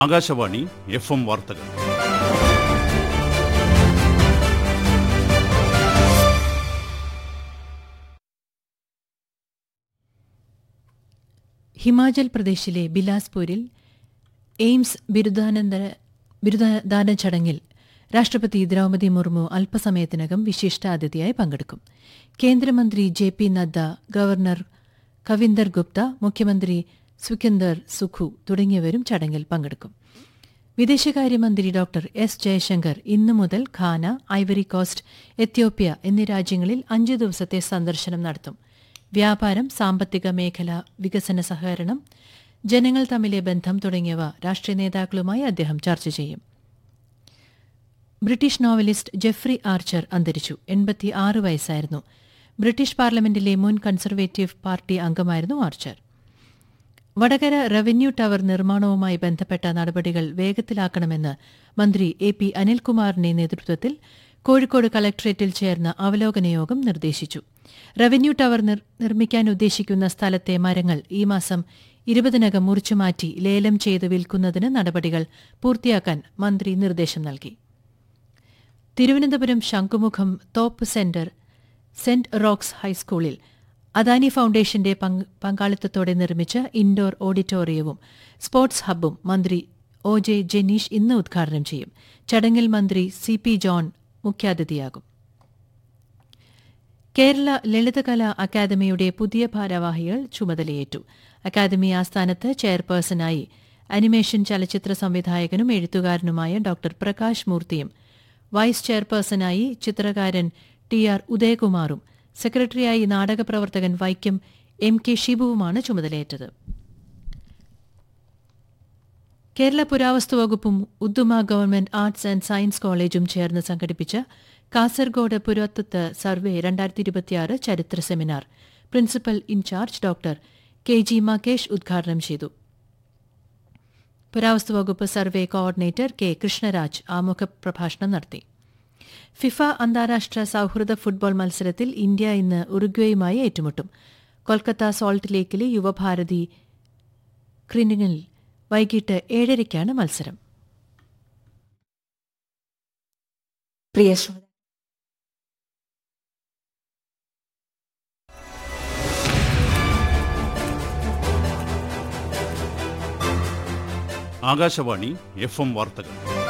Akashvani F M വാർത്തകൾ ഹിമാചൽ പ്രദേശിലെ ബിലാസ്പൂരിൽ AIIMS ബിരുദാനന്തര ബിരുദദാന ചടങ്ങിൽ രാഷ്ട്രപതി ദ്രൗപദി മുർമു അല്പസമയത്തിനകം വിശിഷ്ടാതിഥിയായി പങ്കെടുക്കും കേന്ദ്രമന്ത്രി J P Nadda governor Kavinder Gupta മുഖ്യമന്ത്രി സുഖിന്ദർ സുഖു തുടങ്ങിയവരും ചടങ്ങിൽ പങ്കെടുക്കും വിദേശകാര്യമന്ത്രി ഡോക്ടർ എസ് ജയശങ്കർ ഇന്നു മുതൽ ഖാന ഐവറി കോസ്റ്റ് എത്യോപ്യ എന്നീ രാജ്യങ്ങളിൽ അഞ്ചു ദിവസത്തെ സന്ദർശനം നടത്തും വ്യാപാരം സാമ്പത്തിക മേഖല വികസന സഹകരണം ജനങ്ങൾ തമ്മിലെ ബന്ധം തുടങ്ങിയവ രാഷ്ട്രീയ നേതാക്കളുമായി അദ്ദേഹം ചർച്ച ചെയ്യും ബ്രിട്ടീഷ് നോവലിസ്റ്റ് ജെഫ്രി ആർച്ചർ അന്തരിച്ചു എൺപത്തി ആറ് വയസ്സായിരുന്നു ബ്രിട്ടീഷ് പാർലമെന്റിലെ മുൻ കൺസർവേറ്റീവ് പാർട്ടി അംഗമായിരുന്നു ആർച്ചർ വടകര റവന്യൂ ടവർ നിർമ്മാണവുമായി ബന്ധപ്പെട്ട നടപടികൾ വേഗത്തിലാക്കണമെന്ന് മന്ത്രി എ പി അനിൽകുമാറിന്റെ നേതൃത്വത്തിൽ കോഴിക്കോട് കളക്ടറേറ്റിൽ ചേർന്ന അവലോകന യോഗം നിർദ്ദേശിച്ചു റവന്യൂ ടവർ നിർ- നിർമ്മിക്കാൻ ഉദ്ദേശിക്കുന്ന സ്ഥലത്തെ മരങ്ങൾ ഈ മാസം ഇരുപതിനകം മുറിച്ചുമാറ്റി ലേലം ചെയ്ത് വിൽക്കുന്നതിന് നടപടികൾ പൂർത്തിയാക്കാൻ മന്ത്രി നിർദ്ദേശം നൽകി Thiruvananthapuram Shanghumukham Thope centre Saint Roch's ഹൈസ്കൂളിൽ അദാനി ഫൗണ്ടേഷന്റെ പങ്ക് പങ്കാളിത്തത്തോടെ നിർമ്മിച്ച ഇൻഡോർ ഓഡിറ്റോറിയവും സ്പോർട്സ് ഹബ്ബും മന്ത്രി ഒ ജെ ജെനീഷ് ഇന്ന് ഉദ്ഘാടനം ചെയ്യും ചടങ്ങിൽ മന്ത്രി സി പി ജോൺ മുഖ്യാതിഥിയാകും കേരള ലളിതകലാ അക്കാദമിയുടെ പുതിയ ഭാരവാഹികൾ ചുമതലയേറ്റു അക്കാദമി ആസ്ഥാനത്ത് ചെയർപേഴ്സണായി അനിമേഷൻ ചലച്ചിത്ര സംവിധായകനും എഴുത്തുകാരനുമായ ഡോക്ടർ പ്രകാശ് മൂർത്തിയും വൈസ് ചെയർപേഴ്സണായി ചിത്രകാരൻ ടി ആർ ഉദയകുമാറും സെക്രട്ടറിയായി നാടകപ്രവർത്തകൻ വൈക്കം എം കെ ഷിബുവുമാണ് ചുമതലയേറ്റത് കേരള പുരാവസ്തു വകുപ്പും Uduma government arts and science കോളേജും ചേർന്ന് സംഘടിപ്പിച്ച കാസർഗോഡ് പുരാതത്വ സർവേ രണ്ടായിരത്തി ഇരുപത്തിയാറ് ചരിത്ര seminar principal in charge doctor K G Makesh ഉദ്ഘാടനം ചെയ്തു പുരാവസ്തു വകുപ്പ് സർവേ കോർഡിനേറ്റർ കെ കൃഷ്ണരാജ് ആമുഖ പ്രഭാഷണം നടത്തി ഫിഫ അന്താരാഷ്ട്ര സൌഹൃദ ഫുട്ബോൾ മത്സരത്തിൽ ഇന്ത്യ ഇന്ന് ഉറുഗ്വേയുമായി ഏറ്റുമുട്ടും കൊൽക്കത്ത സോൾട്ട് ലേക്കിലെ യുവഭാരതി ക്രിനിങ്ങിൽ വൈകിട്ട് ഏഴരയ്ക്കാണ് മത്സരം പ്രിയ ശ്രോതാ ആകാശവാണി എഫ് എം വാർത്തകൾ